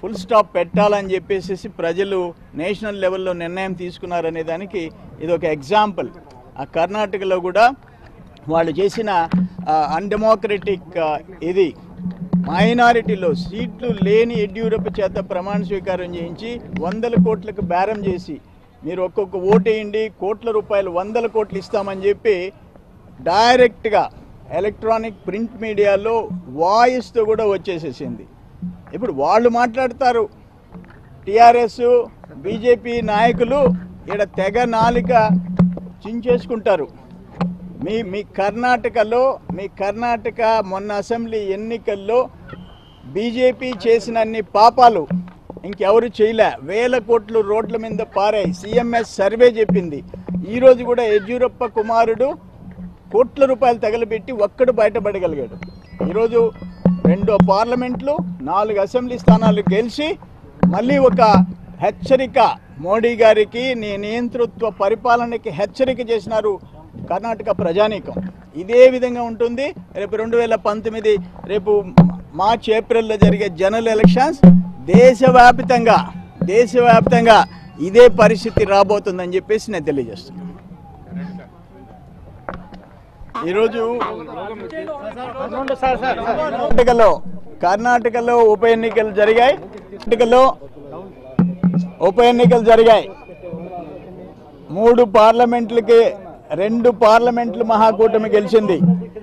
full stop పెట్టాలని చెప్పేసి ప్రజలు నేషనల్ లెవెల్లో నిర్ణయం తీసుకున్నారనే దానికి ఇది ఒక ఎగ్జాంపుల్ ఆ కర్ణాటకలో కూడా వాళ్ళు చేసిన అన్డెమోక్రటిక్ ఇది మైనారిటీలో సీట్లు లేని యడ్యూరప్ప చేత ప్రమాణ స్వీకారం చేయించి వందల కోట్లకు బేరం చేసి మీరు ఒక్కొక్క ఓటేయండి కోట్ల రూపాయలు వందల కోట్లు ఇస్తామని చెప్పి డైరెక్ట్గా ఎలక్ట్రానిక్ ప్రింట్ మీడియాలో వాయిస్తో కూడా వచ్చేసేసింది ఇప్పుడు వాళ్ళు మాట్లాడతారు టిఆర్ఎస్ బీజేపీ నాయకులు ఇక్కడ తెగ నాలిక చించేసుకుంటారు మీ మీ కర్ణాటకలో మీ కర్ణాటక మొన్న అసెంబ్లీ ఎన్నికల్లో బీజేపీ చేసిన అన్ని పాపాలు ఇంకెవరు చేయలే వేల కోట్లు రోడ్ల మీద పారాయి సిఎంఎస్ సర్వే చెప్పింది ఈరోజు కూడా యడ్యూరప్ప కుమారుడు కోట్ల రూపాయలు తగలబెట్టి ఒక్కడు బయటపడగలిగాడు ఈరోజు రెండో పార్లమెంట్లు నాలుగు అసెంబ్లీ స్థానాలు గెలిచి మళ్ళీ ఒక హెచ్చరిక మోడీ గారికి నీ నియంతృత్వ పరిపాలనకి హెచ్చరిక చేసినారు కర్ణాటక ప్రజానీకం ఇదే విధంగా ఉంటుంది రేపు రెండు వేల పంతొమ్మిది రేపు మార్చ్ ఏప్రిల్లో జరిగే జనరల్ ఎలక్షన్స్ దేశవ్యాప్తంగా దేశవ్యాప్తంగా ఇదే పరిస్థితి రాబోతుందని చెప్పేసి నేను తెలియజేస్తున్నాను ఈరోజు కర్ణాటకలో కర్ణాటకలో ఉప ఎన్నికలు జరిగాయి కర్ణాటకలో ఉప ఎన్నికలు జరిగాయి మూడు పార్లమెంట్లకి రెండు పార్లమెంట్లు మహాకూటమి గెలిచింది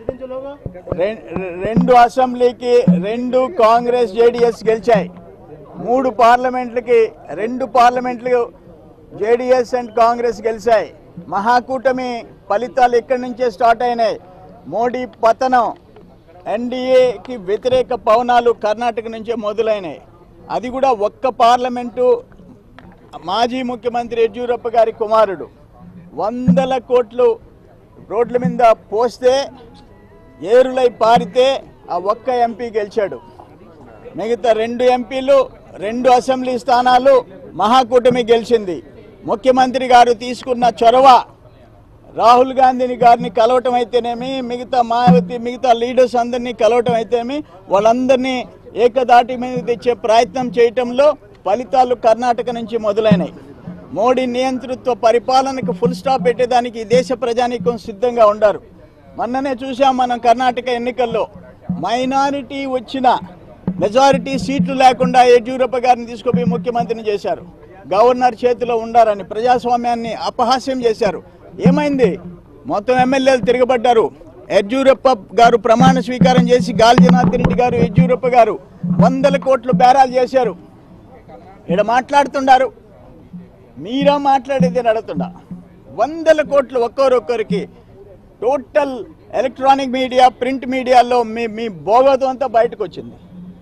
రెం- రెండు అసెంబ్లీకి రెండు కాంగ్రెస్ జేడిఎస్ గెలిచాయి మూడు పార్లమెంట్లకి రెండు పార్లమెంట్లు జేడిఎస్ అండ్ కాంగ్రెస్ గెలిచాయి మహాకూటమి ఫలితాలు ఇక్కడి నుంచే స్టార్ట్ అయినాయి మోడీ పతనం ఎన్డీఏకి వ్యతిరేక పవనాలు కర్ణాటక నుంచే మొదలైనాయి అది కూడా ఒక్క పార్లమెంటు మాజీ ముఖ్యమంత్రి యడ్యూరప్ప గారి కుమారుడు వందల కోట్లు రోడ్ల మీద పోస్తే ఏరులై పారితే ఆ ఒక్క ఎంపీ గెలిచాడు మిగతా రెండు ఎంపీలు రెండు అసెంబ్లీ స్థానాలు మహాకూటమి గెలిచింది ముఖ్యమంత్రి గారు తీసుకున్న చొరవ రాహుల్ గాంధీని గారిని కలవటం అయితేనేమి మిగతా మాయావతి మిగతా లీడర్స్ అందరినీ కలవటం అయితేనేమి వాళ్ళందరినీ ఏకదాటి మీద తెచ్చే ప్రయత్నం చేయటంలో ఫలితాలు కర్ణాటక నుంచి మొదలైనాయి మోడీ నియంతృత్వ పరిపాలనకు ఫుల్ స్టాప్ పెట్టేదానికి ఈ దేశ ప్రజానీకం సిద్ధంగా ఉండారు మొన్ననే చూసాం మనం కర్ణాటక ఎన్నికల్లో మైనారిటీ వచ్చిన మెజారిటీ సీట్లు లేకుండా యడ్యూరప్ప గారిని తీసుకుపోయి ముఖ్యమంత్రిని చేశారు గవర్నర్ చేతిలో ఉండారని ప్రజాస్వామ్యాన్ని అపహాస్యం చేశారు ఏమైంది మొత్తం ఎమ్మెల్యేలు తిరగబడ్డారు యడ్యూరప్ప గారు ప్రమాణ స్వీకారం చేసి గాలి జనార్దన్ రెడ్డి గారు యడ్యూరప్ప గారు వందల కోట్లు బేరాలు చేశారు ఇక్కడ మాట్లాడుతున్నారు మీరా మాట్లాడేది అని అడుగుతుండా వందల కోట్లు ఒక్కొరొక్కరికి టోటల్ ఎలక్ట్రానిక్ మీడియా ప్రింట్ మీడియాలో మీ మీ భోగతం అంతా బయటకు వచ్చింది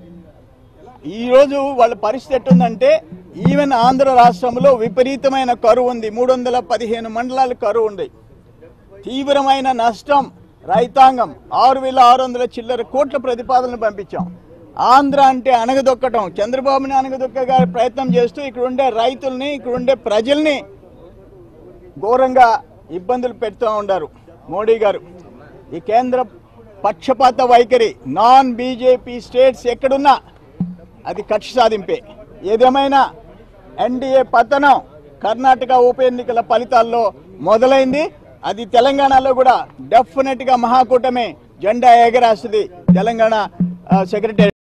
ఈరోజు వాళ్ళ పరిస్థితి ఎట్టుందంటే ఈవెన్ ఆంధ్ర రాష్ట్రంలో విపరీతమైన కరువు ఉంది మూడు వందల పదిహేను మండలాలు కరువు ఉంది తీవ్రమైన నష్టం రైతాంగం ఆరు వేల ఆరు వందల చిల్లర కోట్ల ప్రతిపాదనలు పంపించాం ఆంధ్ర అంటే అణగదొక్కటం చంద్రబాబుని అణగదొక్కగా ప్రయత్నం చేస్తూ ఇక్కడ ఉండే రైతుల్ని ఇక్కడ ఉండే ప్రజల్ని ఘోరంగా ఇబ్బందులు పెడుతూ ఉండారు మోడీ గారు ఈ కేంద్ర పక్షపాత వైఖరి నాన్ బీజేపీ స్టేట్స్ ఎక్కడున్నా అది కక్ష సాధింపే ఏదేమైనా ఎన్డీఏ పతనం కర్ణాటక ఉప ఎన్నికల ఫలితాల్లో మొదలైంది అది తెలంగాణలో కూడా డెఫినెట్ గా మహాకూటమి జెండా ఎగరేస్తుంది తెలంగాణ సెక్రటరీ